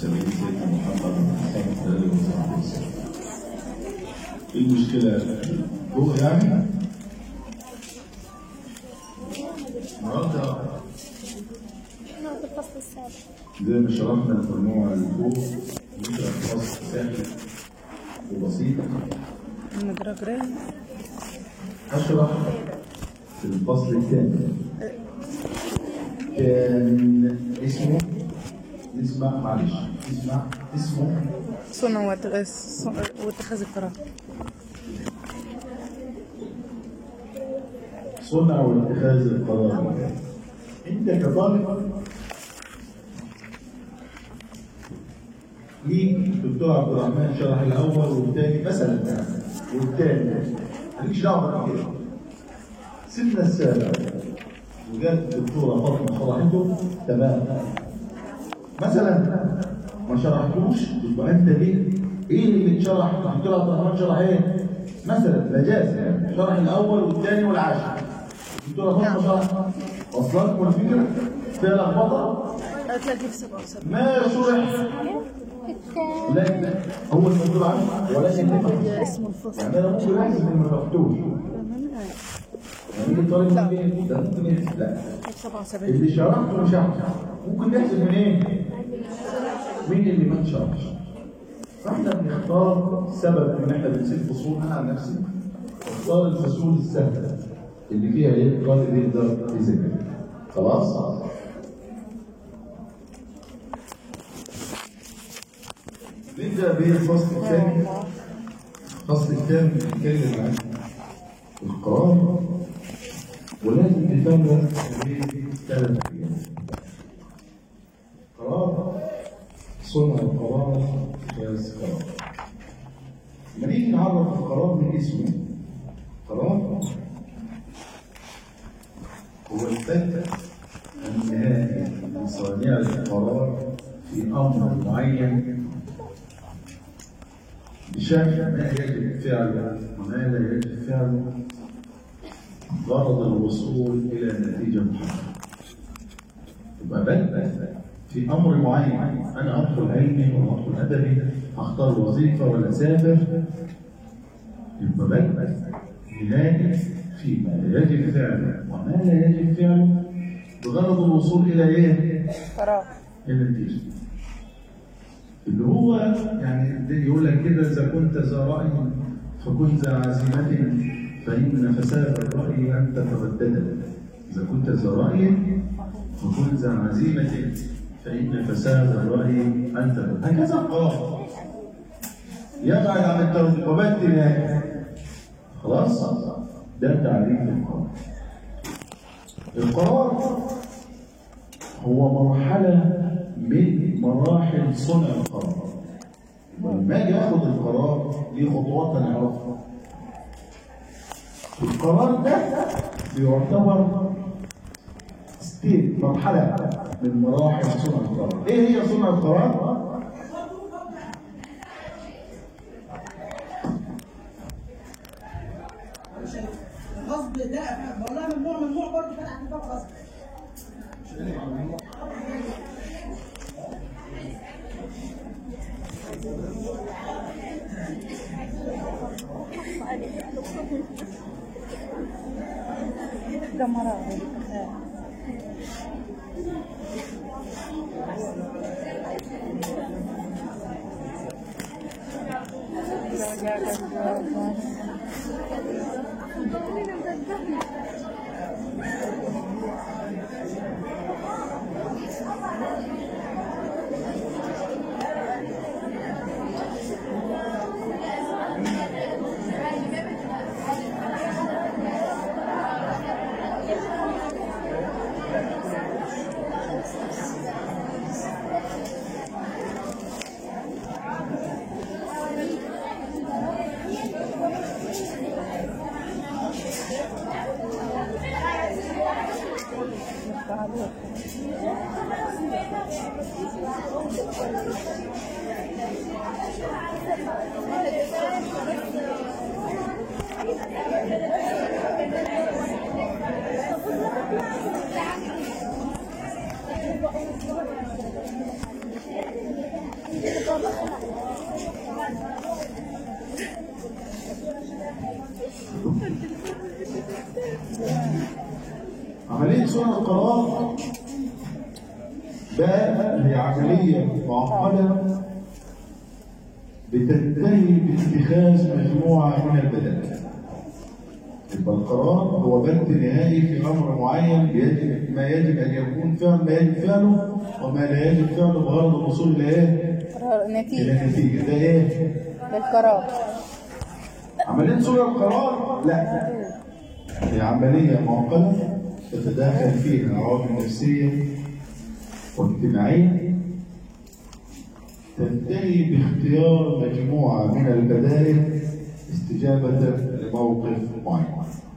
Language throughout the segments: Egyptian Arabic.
المرسلين سيدنا محمد صلى الله عليه وسلم. ايه المشكلة؟ فوق يعني؟ النهارده احنا في الفصل السابع زي ما شرحنا المجموعة اللي فوق نقرا فصل سهل وبسيط المدرجرين أشرح في الفصل الثاني كان اسمه اسمع معلش اسمع اسمه صنع واتخاذ واتخاذ القرار صنع واتخاذ القرار انت كطالب ليك دكتور عبد الرحمن شرح الاول والثاني مثلا يعني والثاني ماليش دعوه كده سنة السابع وجات الدكتوره فاطمه شرحته تمام مثلا ما شرحتوش يبقى انت ليه ايه اللي بيتشرح الدكتور عبد الرحمن شرح ايه مثلا مجاز يعني شرح الاول والثاني والعاشر الدكتوره فاطمه شرح وصلتكم الفكره فيها لخبطه هتلاقي في 77 ما شرح لا لا هو الموجود عنه ولكن تفهم اسم الفصل يعني انا ممكن احسب ان ما فهمتوش يعني يجي طالب من فين؟ ده ممكن يحسب لا 77 اللي شرحته مش هحسب ممكن نحسب من ايه؟ مين اللي ما شرحش فاحنا بنختار سبب ان احنا بنسيب فصول انا عن نفسي اختار الفصول السهله اللي فيها ايه؟ الطالب يقدر يذاكر خلاص؟ نبدا بالفصل الثاني الفصل الثاني بيتكلم عن القرار ولازم تفرق بين ثلاث حاجات قرار صنع القرار اتخاذ قرار لما نيجي نعرف القرار من اسمه قرار هو الفتح النهائي لصانع القرار في امر معين بشأن ما يجب فعله وما لا يجب فعله غرض الوصول إلى نتيجة محددة. يبقى بل في أمر معين أنا أدخل علمي ولا أدخل أدبي أختار وظيفة ولا أسافر يبقى بل نهاية فيما لا يجب فعله وما لا يجب فعله بغرض الوصول إلى إيه؟ قرار النتيجة اللي هو يعني ده يقول لك كده إذا كنت ذا رأي فكن ذا عزيمة فإن فساد الرأي أن تتردد إذا كنت ذا رأي فكن ذا عزيمة فإن فساد الرأي أن تتردد هكذا القرار يبعد عن الترددات نهائيا خلاص ده تعريف القرار القرار هو مرحلة من مراحل صنع القرار ولما اجي اخد القرار ليه خطوات انا اعرفها القرار ده بيعتبر ستيت مرحلة من مراحل صنع القرار ايه هي صنع القرار؟ الغصب ده والله ممنوع ممنوع برضه فتح الباب غصب ده مرض عملية صنع القرار ده هي عملية معقدة بتنتهي باتخاذ مجموعة من البدائل يبقى القرار هو بند نهائي في امر معين يجب ما يجب ان يكون فعل ما يجب فعله وما لا يجب فعله بغرض الوصول الى ايه؟ قرار نتيجة الى نتيجه ده ايه؟ للقرار عمليه صنع القرار لا هي عمليه معقده تتداخل فيها عوامل نفسيه واجتماعيه تنتهي باختيار مجموعه من البدائل استجابه لموقف معين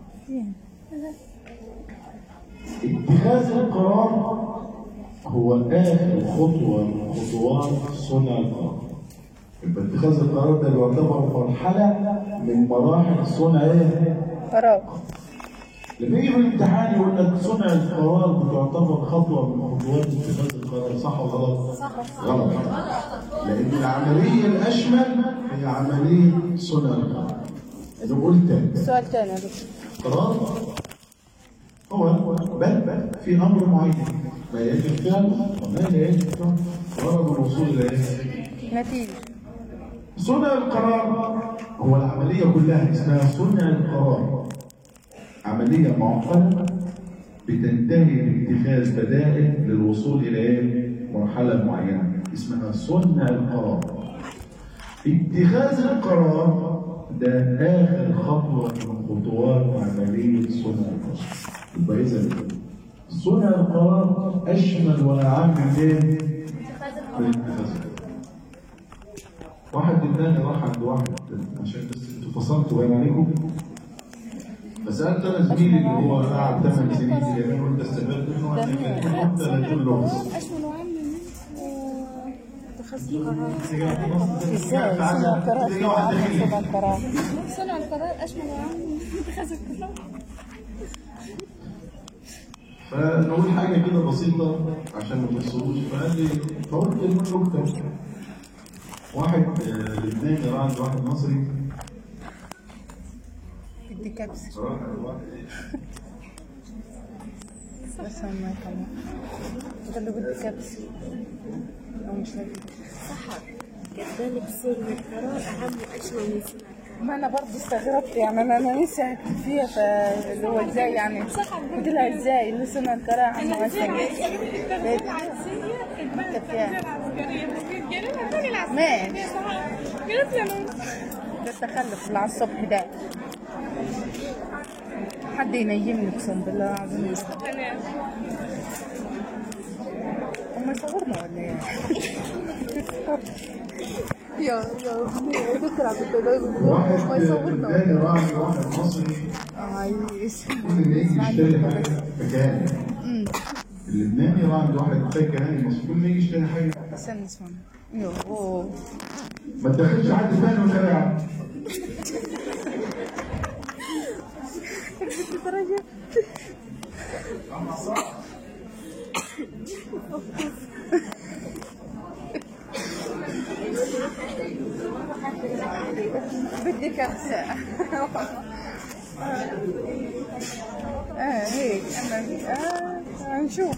اتخاذ القرار هو آخر خطوة من خطوات صنع القرار. يبقى اتخاذ القرار ده بيعتبر مرحلة من مراحل صنع ايه؟ قرار لما يجي في الامتحان يقول لك صنع القرار بتعتبر خطوة من خطوات اتخاذ القرار صح ولا غلط؟ صح غلط لأن العملية الأشمل هي عملية صنع القرار. نقول تاني سؤال تاني يا دكتور قرار هو بل في امر معين ما يجب فعله وما لا يجب فعله غرض الوصول الى ايه؟ نتيجة صنع القرار هو العمليه كلها اسمها صنع القرار عمليه معقده بتنتهي باتخاذ بدائل للوصول الى ايه؟ مرحله معينه اسمها صنع القرار اتخاذ القرار ده اخر خطوه من خطوات عمليه صنع القرار يبقى اذا صنع القرار اشمل واعم من ايه؟ من اتخاذ القرار واحد الثاني راح عند واحد عشان بس انتوا فصلتوا باين عليكم فسالت انا زميلي اللي هو قعد 8 سنين في اليابان وانت استفدت منه وانا كلمته 30 لغه أشمل وعام من اتخاذ القرار ازاي صنع القرار في عمل صنع القرار صنع القرار أشمل وعام من اتخاذ القرار فنقول حاجه كده بسيطه عشان ما تفصلوش فقال لي فقلت له نكته واحد آه، لبناني راح عند واحد مصري بدي كبسة راح واحد بس ما يطلع قال له بدي كبسة أو مش لاقي كذلك سر القرار أهم وأشمل من صنع القرار ما انا برضه استغربت يعني انا انا لسه هكتب فيها فاللي هو ازاي يعني قلت لها ازاي اللي سنة القراءة عم ماشي ده التخلف اللي على الصبح ده حد ينيمني اقسم بالله العظيم هم يصورنا ولا ايه؟ يا يا دكتور عبد الجلال واحد ما يصورنا لبناني راح عند واحد مصري عايش كل اللي يجي يشتري حاجه فكان اللبناني راح عند واحد فكهاني مصري كل اللي يجي يشتري حاجه استنى اسمع يوه ما تدخلش حد ثاني ولا يا عم درجة بدي كبسة اه هيك انا اه نشوف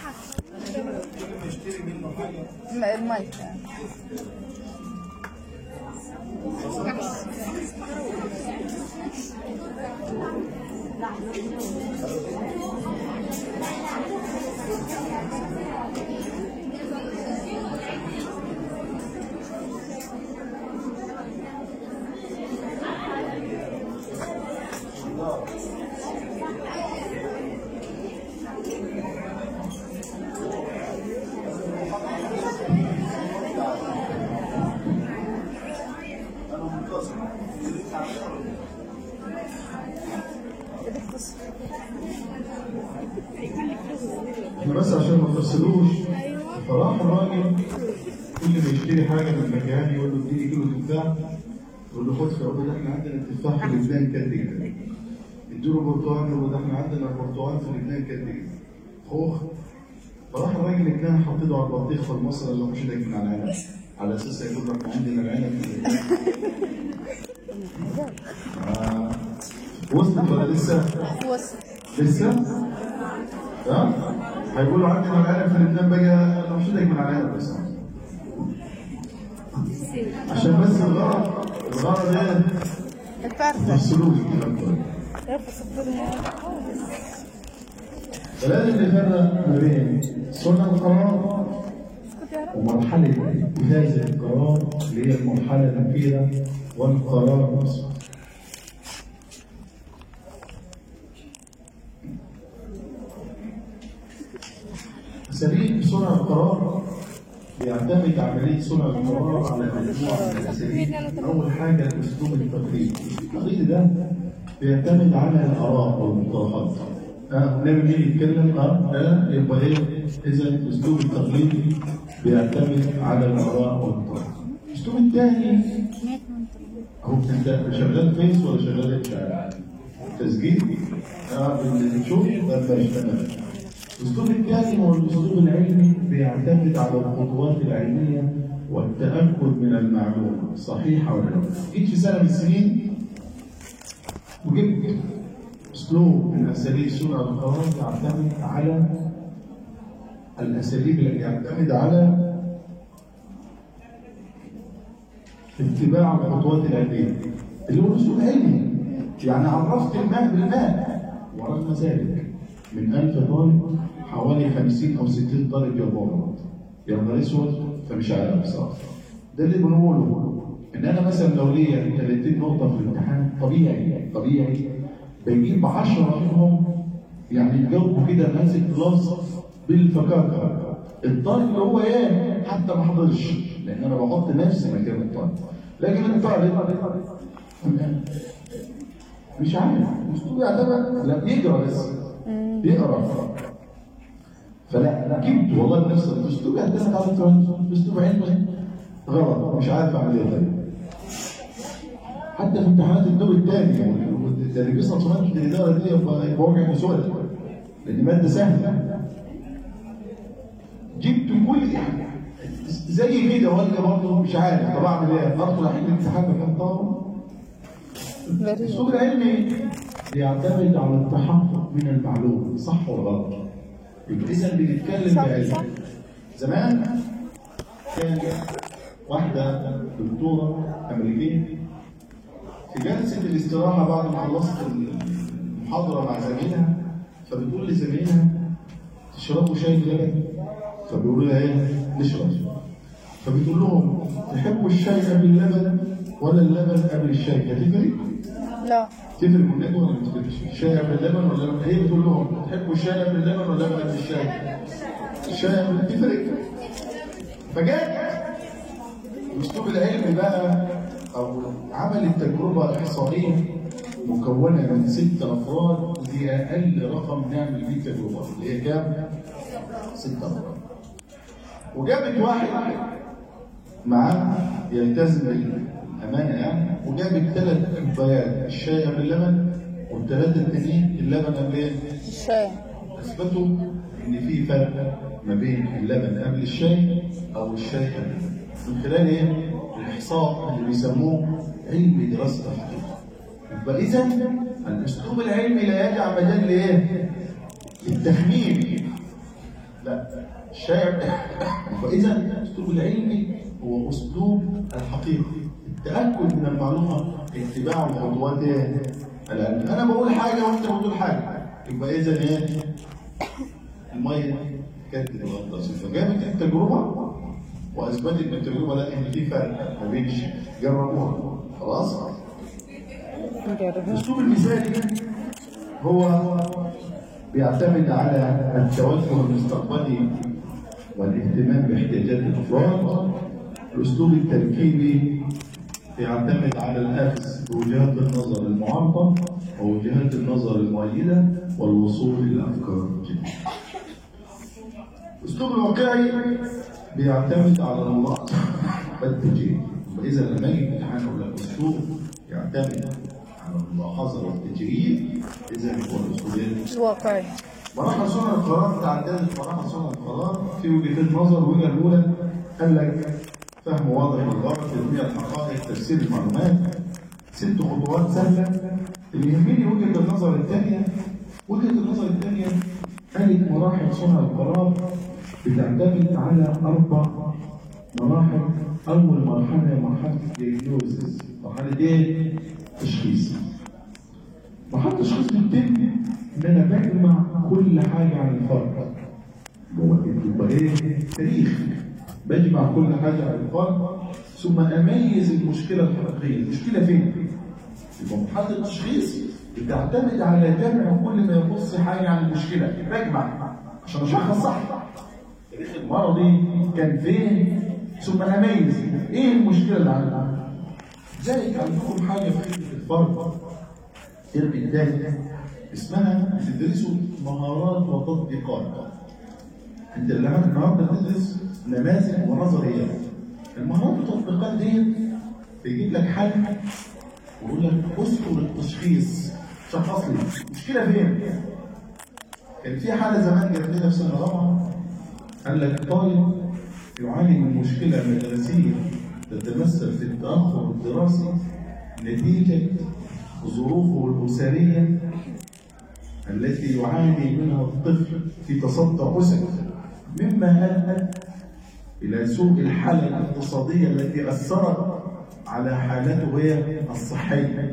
الم- المايك بدك تص- احنا بس عشان ما تفصلوش فراح الراجل كل ما يشتري حاجه من مكان يقول له اديني كيلو تفاح يقول له خد يقول له احنا عندنا التفاح في لبنان قد كده اديله برتقال يقول له احنا عندنا البرتقال في لبنان قد كده خوخ فراح الراجل اللي كان حاطط له على البطيخ في مصر قال له مش ايدك من على العنب على اساس يقول لك عندنا العنب آه، وصلت ولا لسه؟ وصل لسه؟ ها؟ هيقولوا عندنا العنب في لبنان بقى لو مش ايدك من على العنب بس عشان بس الغرض الغرض ايه؟ ما الفرخة يفصلوش الكلام ده يرفس الدنيا فلازم نفرق ما بين صنع القرار ومرحلة إنجاز القرار اللي هي المرحلة الأخيرة والقرار نفسه. أساليب صنع القرار بيعتمد عملية صنع القرار على مجموعة من الأساليب. أول حاجة الأسلوب التقليدي. التقليدي ده بيعتمد على الآراء والمقترحات. ها نعمل مين يتكلم اه لا يبقى ايه اذا الاسلوب التقليدي بيعتمد على الاراء والمقترحات. الاسلوب الثاني هو انت شغال فيس ولا شغال اتش ار؟ تسجيل اه اللي بتشوف ده ماشي تمام. الاسلوب الثاني هو الاسلوب العلمي بيعتمد على الخطوات العلميه والتاكد من المعلومه صحيحه ولا لا. جيت في سنه من السنين وجبت اسلوب من اساليب صنع القرار يعتمد على الاساليب التي يعتمد على اتباع الخطوات العلميه اللي هو اسلوب علمي يعني عرفت الماء بالماء ورغم ذلك من 1000 طالب حوالي 50 او 60 طالب ياباني يا نهار اسود فمش عارف بصراحه ده اللي بنقوله ان انا مثلا لو ليا 30 نقطه في الامتحان طبيعي طبيعي بجيب 10 منهم يعني يجاوبوا كده ماسك لفظ بالفكاكه الطالب اللي هو ايه حتى ما حضرش لان انا بحط نفسي مكان الطالب لكن الطالب مش عارف اسلوب يعتبر لا بيقرا بس بيقرا فلا جبت والله بنفس الاسلوب يعتمد على اسلوب علمي غلط مش عارف اعمل ايه طيب حتى في امتحانات الدور الثاني اللي بيصل صناعه الاداره دي يبقى يبقى وجع مسود لان ماده سهله جبت كل يعني زي كده ولا برضه مش عارف طب اعمل ايه؟ ادخل احل الامتحان بكام طالب الاسلوب العلمي بيعتمد على التحقق من المعلومه صح ولا غلط؟ يبقى اذا بنتكلم بعلم زمان كان واحده دكتوره امريكيه في جلسه الاستراحه بعد ما خلصت المحاضره مع زميلها فبتقول لزميلها تشربوا شاي بلبن فبيقولوا لها ايه نشرب فبتقول لهم تحبوا الشاي قبل اللبن ولا اللبن قبل الشاي هتفرق؟ لا تفرق من ولا ما تفرقش؟ الشاي قبل اللبن ولا اللبن؟ هي بتقول لهم تحبوا الشاي قبل اللبن ولا اللبن قبل الشاي؟ الشاي قبل تفرق فجاء الاسلوب العلمي بقى او عمل التجربه احصائيه مكونه من ست افراد ودي اقل رقم نعمل بيه التجربه اللي هي كام؟ ست افراد وجابت واحد معاه يلتزم بالامانه يعني وجابت ثلاث كوبايات الشاي قبل اللبن والثلاثه التانيين اللبن قبل ايه؟ الشاي اثبتوا ان في فرق ما بين اللبن قبل الشاي او الشاي قبل اللبن من خلال ايه؟ الاحصاء اللي بيسموه علم دراسه الحقيقه يبقى اذا الاسلوب العلمي لا يدع مجال لايه؟ للتخمين لا الشاي يبقى اذا الاسلوب العلمي هو اسلوب الحقيقه التاكد من المعلومه اتباع الخطوات ايه؟ العلم انا بقول حاجه وانت بتقول حاجه يبقى اذا ايه؟ الميه كانت الغلط فجابت التجربه واثبتت ان التجربه لا ان في فرق ما بين جربوها خلاص الاسلوب المثالي هو بيعتمد على التوجه المستقبلي والاهتمام باحتياجات الافراد الاسلوب التركيبي بيعتمد على الاخذ بوجهات النظر المعارضه ووجهات النظر المؤيده والوصول الى افكار جديده الاسلوب الواقعي بيعتمد على الملاحظه والتجريب واذا لما اجي امتحان اقول لك اسلوب يعتمد على الملاحظه والتجريب اذا هو الاسلوب الواقعي مراحل صنع القرار تعددت مراحل صنع القرار في وجهتين نظر الوجهه الاولى قال لك فهم واضح للغرض تنميه الحقائق تفسير المعلومات ست خطوات سهله اللي يهمني وجهه النظر الثانيه وجهه النظر الثانيه قالت مراحل صنع القرار بتعتمد على اربع مراحل اول مرحله هي مرحله الدياجنوزيس مرحله ايه؟ تشخيص مرحله التشخيص بتتم ان انا بجمع كل حاجه عن الفرد هو يبقى ايه؟ تاريخ بجمع كل حاجه عن الفرد ثم اميز المشكله الحقيقيه، المشكله فين؟ يبقى مرحله التشخيص بتعتمد على جمع كل ما يخص حاجه عن المشكله، بجمع عشان اشخص صح. التاريخ المرضي كان فين؟ ثم اميز ايه المشكله اللي عندنا؟ زي عندكم حاجه في خدمه الفرد الترم الثالث اسمها بتدرسوا مهارات وتطبيقات انت اللي النهارده بتدرس نماذج ونظريات المهارات والتطبيقات دي بيجيب لك حل ويقول لك اذكر التشخيص شخص لي المشكله فين؟ كان في حاله زمان جات لنا في سنه رابعه قال لك طالب يعاني من مشكله مدرسيه تتمثل في التاخر الدراسي نتيجه ظروفه الاسريه التي يعاني منها الطفل في تصدع أسري مما أدى إلى سوء الحالة الاقتصادية التي أثرت على حالته هي الصحية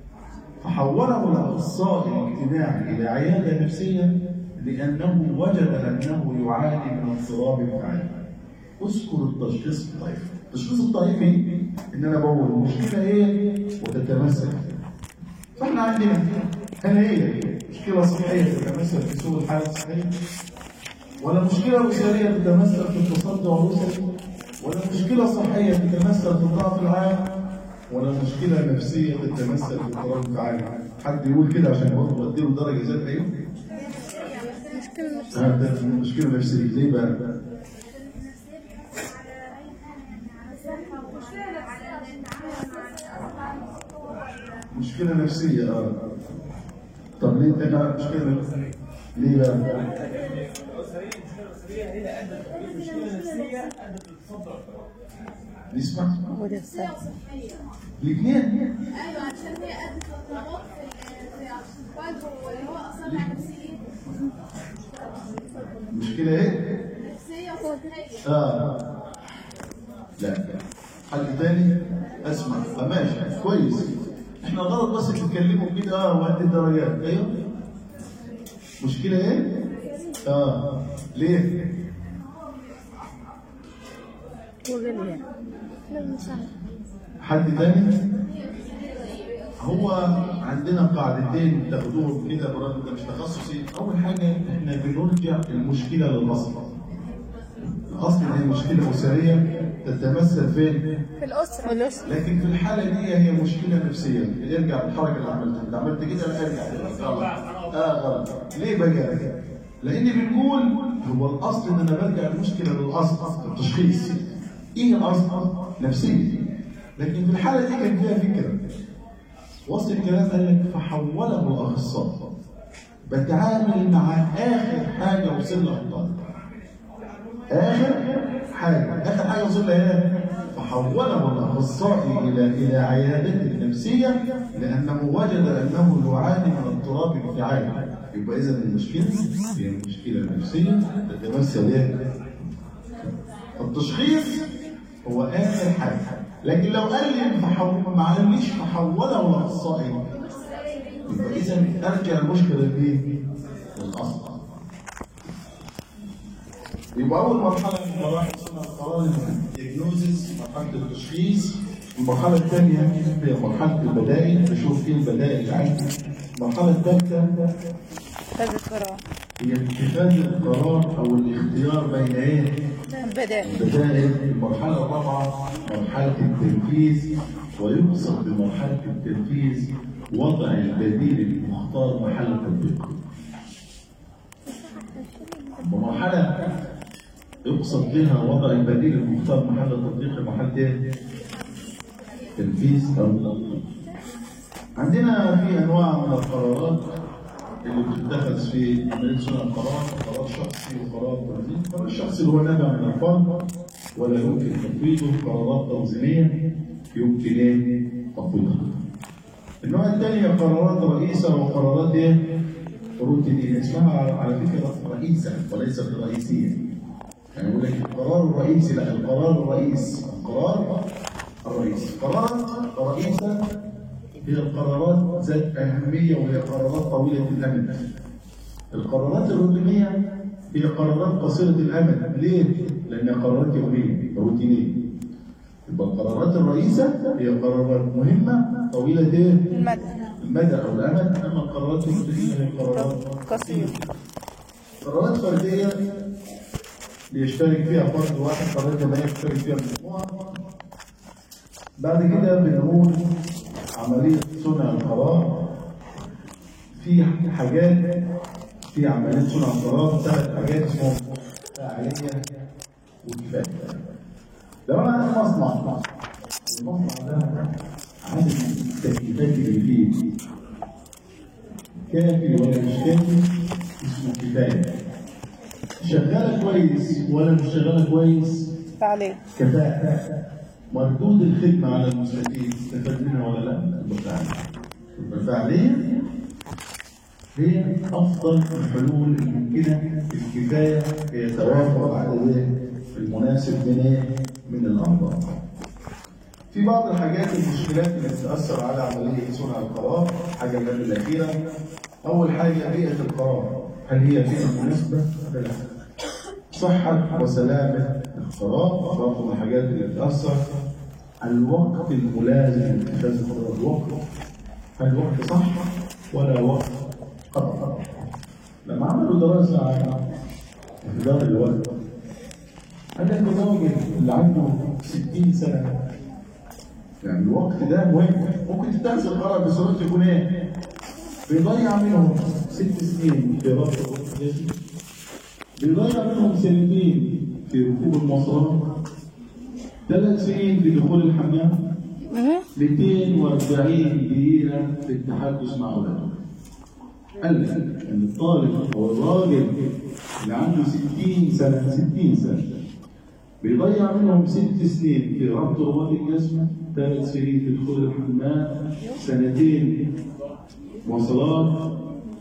فحوله الأخصائي الاجتماعي إلى عيادة نفسية لأنه وجد أنه يعاني من اضطراب انفعالي اذكر التشخيص الطيف التشخيص الطيف إيه؟ إن أنا بقول المشكلة إيه وتتمثل فإحنا عندنا هل هي مشكلة صحية تتمثل في سوء الحالة الصحية؟ ولا مشكلة أسرية تتمثل في التصدع الأسري؟ ولا مشكلة صحية تتمثل في الضعف العام؟ ولا مشكلة نفسية تتمثل في اضطراب انفعالي؟ حد يقول كده عشان برضه اديله درجة زيادة ايه؟ مشكلة آه، ده مشكلة نفسية ليه بقى؟ مشكلة نفسية اه طب ليه تبقى مشكلة نفسية؟ ليه بقى؟ نسمع وده الصح الاثنين ايوه عشان هي ادت اضطرابات في في القلب واللي هو اثر على نفسيته مشكلة ايه؟ نفسيه وصحيه اه لا حد تاني اسمع آه ماشي كويس احنا غلط بس تتكلموا كده اه وقت الدرجات ايوه مشكلة ايه؟ اه ليه؟ وغيرها لا مش عارف حد تاني؟ هو عندنا قاعدتين تاخدوهم كده برغم ده مش تخصصي، أول حاجة إحنا بنرجع المشكلة للأصل. الأصل إن هي مشكلة أسرية تتمثل فين؟ في الأسرة والأسرة لكن في الحالة دي هي مشكلة نفسية، ارجع الحركة اللي عملتها، أنت عملت كده لا ارجع غلط. آه غلط. ليه بقى؟ لأن بنقول هو الأصل إن أنا برجع المشكلة للأصل، التشخيص. إيه الأصل؟ نفسية. لكن في الحالة دي كان فيها فكرة. وسط الكلام قال لك فحوله الأخصائي. بتعامل مع آخر حاجة وصل لها الطالب. آخر حاجة آخر حاجة وصل لها إيه؟ فحوله الأخصائي إلى إلى عيادته النفسية لأنه وجد أنه يعاني من اضطراب انفعالي يبقى إذا المشكلة هي مشكلة نفسية تتمثل إيه؟ التشخيص هو آخر حاجة لكن لو قال لي فحول ما قاليش فحوله الأخصائي يبقى إذا أرجع المشكلة دي للأصل يبقى أول مرحلة من مراحل صنع القرار الدياجنوزيس مرحلة التشخيص المرحلة الثانية هي مرحلة البدائل نشوف ايه البدائل اللي عندي المرحلة الثالثة هذا القرار هي اتخاذ القرار أو الاختيار بين ايه؟ بدأ البدائل المرحلة الرابعة مرحلة التنفيذ ويقصد بمرحلة التنفيذ وضع البديل المختار محل تطبيقه. ومرحلة يقصد بها وضع البديل المختار محل تطبيق مرحلة ايه؟ تنفيذ أو تطبيق. عندنا في أنواع من القرارات اللي بتتخذ في عمليه صنع القرار قرار شخصي وقرار تنظيمي القرار الشخصي اللي هو نابع من الفرد ولا يمكن تفويضه قرارات تنظيميه يمكن ايه تفويضها النوع الثاني قرارات رئيسه وقرارات ايه روتينيه اسمها على فكره رئيسه وليست رئيسيه يعني يقول لك القرار الرئيسي لا القرار الرئيس القرار الرئيسي قرارات رئيسه هي القرارات ذات أهمية وهي قرارات طويلة الأمد. القرارات الروتينية هي قرارات قصيرة الأمد، ليه؟ لأنها قرارات يومية روتينية. يبقى القرارات الرئيسة هي قرارات مهمة طويلة إيه؟ المدى المدى أو الأمد، أما القرارات الروتينية هي قرارات قصير قرارات فردية بيشترك فيها فرد واحد قرارات ما يشترك فيها مجموعة بعد كده بنقول عملية صنع القرار في حاجات في عملية صنع القرار ثلاث حاجات اسمهم فاعلية وكفاية لو أنا عندي مصنع المصنع ده عدد التكليفات اللي فيه كافي ولا مش كافي اسمه كفاية شغالة كويس ولا مش شغالة كويس تعليق كفاءة مردود الخدمة على المستفيد استفاد منها ولا لا؟ يبقى فعلا. يبقى فعليا هي أفضل الحلول الممكنة الكفاية هي توافر عدد إيه؟ المناسب من إيه؟ من الأنظار. في بعض الحاجات المشكلات اللي بتأثر على عملية صنع القرار حاجة من الأخيرة أول حاجة بيئة القرار هل هي بيئة مناسبة ولا لا؟ صحة وسلامة القرار برضه من الحاجات اللي بتأثر الوقت الملازم لاتخاذ القرار الوقت هل الوقت صح ولا وقت خطأ لما عملوا دراسة على إهدار الوقت قال لك الراجل اللي عنده 60 سنة يعني الوقت ده مهم ممكن تتخذ القرار بسرعة يكون ايه؟ بيضيع منهم ست سنين في ربط الوقت ده بيضيع منهم سنتين في ركوب المواصلات ثلاث سنين في دخول الحمام 240 دقيقة في التحدث مع أولاده قال لك إن الطالب أو الراجل اللي عنده 60 سنة 60 سنة بيضيع منهم ست سنين في ربط رباط الجسم ثلاث سنين في دخول الحمام سنتين مواصلات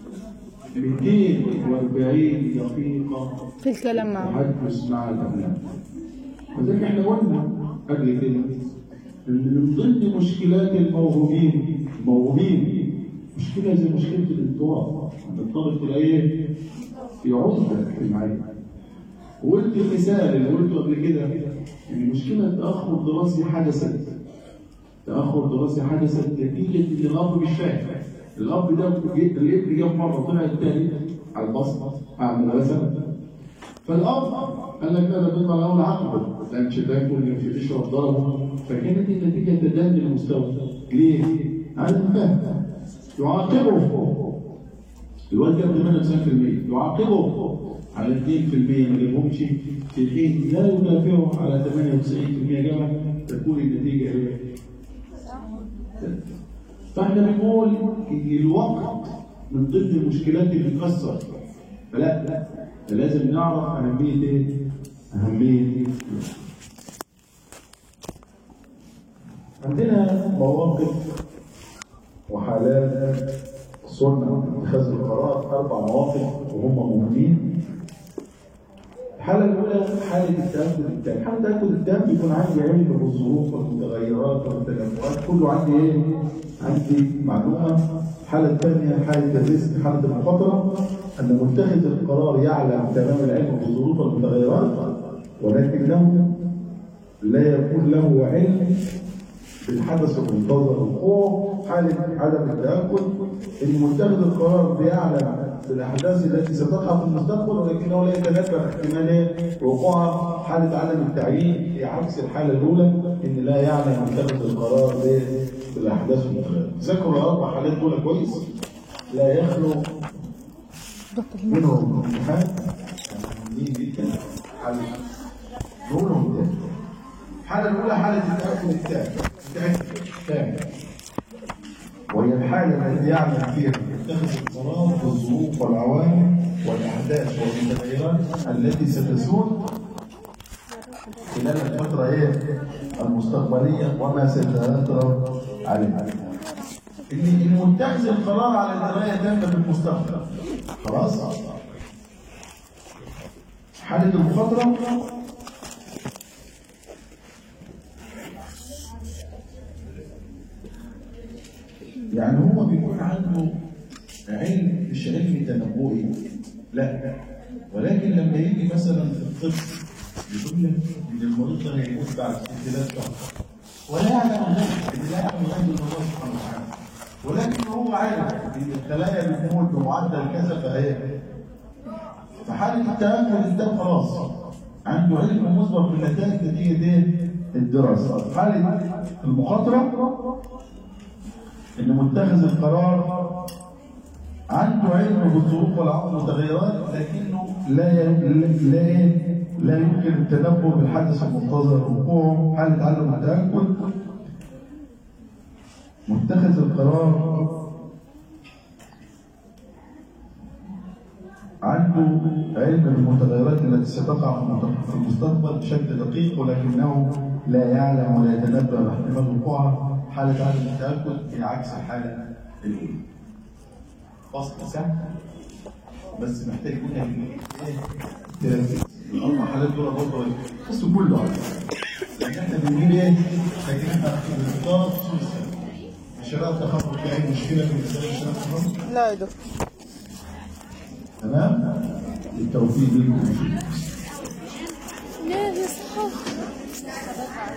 240 دقيقة في الكلام معه تحدث مع الأبناء وزي ما احنا قلنا قبل كده ان من ضمن مشكلات الموهوبين الموهوبين مشكلة زي مشكلة الانطواء ان الطالب تلاقيه في عزلة اجتماعية وقلت المثال اللي قلته قبل كده ان مشكلة تأخر دراسي حدثت تأخر دراسي حدثت نتيجة ان الأب مش فاهم الأب ده جه- الابن جه مرة طلع التاني على البصمة على المدرسة فالأب قال لك لا ده بيطلع الأول عقله لا مش تاكل مش تشرب ضربه فكانت النتيجة تدني المستوى ليه؟ عدم فهم يعاقبه الواد جاب 98% يعاقبه على 2% ما جابهمش في حين لا يدافعه على 98% جابها تكون النتيجة ايه؟ فاحنا بنقول ان الوقت من ضمن المشكلات اللي بتأثر فلا لا لازم نعرف أهمية إيه؟ أهمية الوقت. عندنا مواقف وحالات صنع اتخاذ القرار أربع مواقف وهم مهمين الحالة الأولى حالة التأكد التام، حالة التأكد التام بيكون عندي علم بالظروف والمتغيرات والتنوعات، كله عندي إيه؟ عندي معلومة. الحالة الثانية حالة الريسك، حالة المخاطرة، أن متخذ القرار يعلم تمام العلم بالظروف والمتغيرات ولكنه لا يكون له علم بالحدث المنتظر وقوعه حالة عدم التأكد إن متخذ القرار بيعلم بالأحداث التي ستقع في المستقبل ولكنه لا يتنبأ احتمال إيه؟ وقوعها حالة عدم التعيين هي عكس الحالة الأولى إن لا يعلم متخذ القرار ب- بالأحداث المتغيرة. ذكروا الأربع حالات دول كويس لا يخلو منهم امتحان مهمين جدا حل نقولهم تاني الحالة الأولى حالة التأكد التام التأكد التام وهي الحالة التي يعلم فيها متخذ القرار بالظروف والعوامل والأحداث والمتغيرات التي ستسود خلال الفترة إيه المستقبلية وما سيترتب عليها. اللي المتخذ القرار على القراية تامة في المستقبل. خلاص؟ حالة المخاطرة يعني هو بيكون عنده علم مش علم تنبؤي لا ولكن لما يجي مثلا في الطب يقول لك ان المريض ده هيموت بعد ست ثلاث شهور ولا يعلم ذلك ان لا يعلم ذلك الا الله سبحانه وتعالى ولكن هو عارف ان الخلايا بتموت بمعدل كذا فهي فحالة التأمل ده خلاص عنده علم مسبق بالنتائج نتيجة ايه؟ الدراسة حالة المخاطرة ان متخذ القرار عنده علم بالظروف والمتغيرات لكنه لا ي- لا لا يمكن التنبؤ بالحدث المنتظر وقوعه حالة عدم التأكد متخذ القرار عنده علم بالمتغيرات التي ستقع في المستقبل بشكل دقيق ولكنه لا يعلم ولا يتنبأ باحتمال وقوعها حالة عدم التأكد هي عكس الحالة الأولى. فصل سهل بس محتاج منك ايه؟ تركيز. الأربع حالات دول برضه بس كله على فكرة. لأن احنا بنجيب ايه؟ لكن احنا في الاختار سويسرا. الشباب تخافوا في أي مشكلة بالنسبة للشباب تخافوا؟ لا يا دكتور تمام؟ التوفيق لكم لا يا صحاب